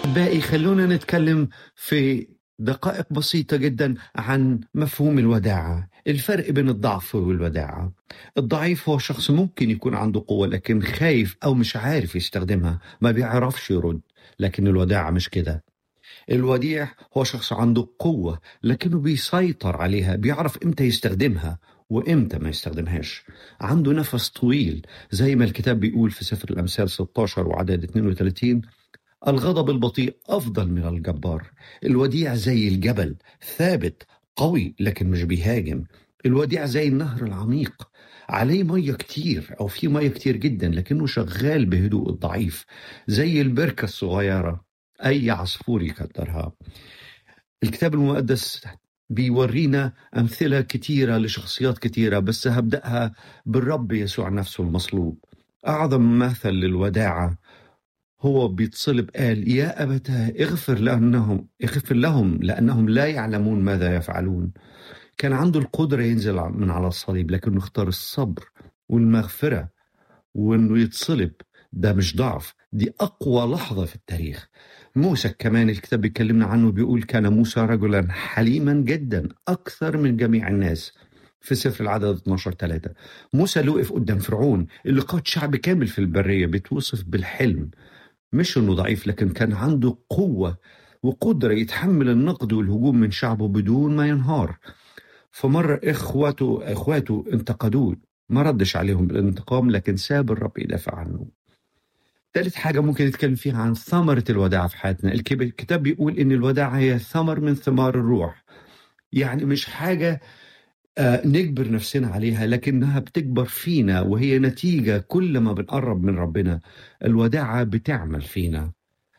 باقي خلونا نتكلم في دقائق بسيطة جدا عن مفهوم الوداعة الفرق بين الضعف والوداعة الضعيف هو شخص ممكن يكون عنده قوة لكن خايف أو مش عارف يستخدمها ما بيعرفش يرد لكن الوداعة مش كده الوديع هو شخص عنده قوة لكنه بيسيطر عليها بيعرف امتى يستخدمها وامتى ما يستخدمهاش عنده نفس طويل زي ما الكتاب بيقول في سفر الأمثال 16 وعدد 32 الغضب البطيء أفضل من الجبار الوديع زي الجبل ثابت قوي لكن مش بيهاجم الوديع زي النهر العميق عليه مية كتير أو في مية كتير جدا لكنه شغال بهدوء الضعيف زي البركة الصغيرة أي عصفور يكدرها الكتاب المقدس بيورينا أمثلة كتيرة لشخصيات كتيرة بس هبدأها بالرب يسوع نفسه المصلوب أعظم مثل للوداعة هو بيتصلب قال يا أبتاه اغفر لأنهم اغفر لهم لأنهم لا يعلمون ماذا يفعلون كان عنده القدرة ينزل من على الصليب لكنه اختار الصبر والمغفرة وانه يتصلب ده مش ضعف دي أقوى لحظة في التاريخ موسى كمان الكتاب بيكلمنا عنه بيقول كان موسى رجلا حليما جدا أكثر من جميع الناس في سفر العدد 12 3 موسى اللي وقف قدام فرعون اللي قاد شعب كامل في البرية بيتوصف بالحلم مش انه ضعيف لكن كان عنده قوة وقدرة يتحمل النقد والهجوم من شعبه بدون ما ينهار فمرة إخوته إخواته انتقدوه ما ردش عليهم بالانتقام لكن ساب الرب يدافع عنه ثالث حاجة ممكن نتكلم فيها عن ثمرة الوداعة في حياتنا الكتاب بيقول إن الوداعة هي ثمر من ثمار الروح يعني مش حاجة آه، نجبر نفسنا عليها لكنها بتكبر فينا وهي نتيجة كل ما بنقرب من ربنا الوداعة بتعمل فينا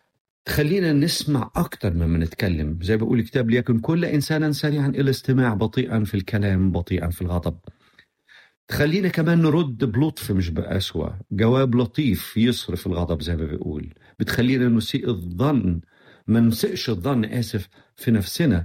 خلينا نسمع أكتر مما نتكلم زي بقول الكتاب ليكن كل إنسانا سريعا إلى استماع بطيئا في الكلام بطيئا في الغضب خلينا كمان نرد بلطف مش بقسوة جواب لطيف يصرف الغضب زي ما بيقول بتخلينا نسيء الظن ما نسئش الظن آسف في نفسنا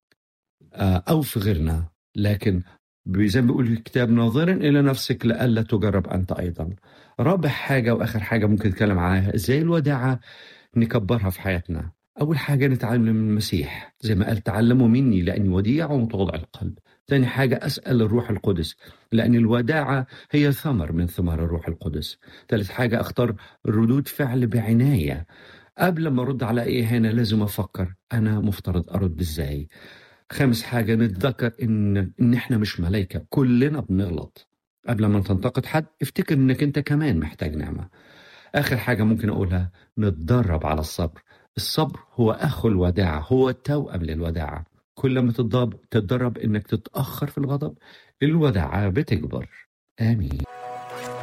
آه، أو في غيرنا لكن زي ما بيقول الكتاب ناظرا إلى نفسك لئلا تجرب أنت أيضا رابع حاجة وآخر حاجة ممكن نتكلم عنها إزاي الوداعة نكبرها في حياتنا أول حاجة نتعلم من المسيح زي ما قال تعلموا مني لأني وديع ومتواضع القلب ثاني حاجة أسأل الروح القدس لأن الوداعة هي ثمر من ثمار الروح القدس ثالث حاجة أختار ردود فعل بعناية قبل ما أرد على أي هنا لازم أفكر أنا مفترض أرد إزاي خامس حاجة نتذكر إن إن إحنا مش ملايكة كلنا بنغلط قبل ما تنتقد حد افتكر إنك أنت كمان محتاج نعمة آخر حاجة ممكن أقولها نتدرب على الصبر الصبر هو أخو الوداعة هو التوأم للوداعة كل ما تتدرب إنك تتأخر في الغضب الوداعة بتكبر آمين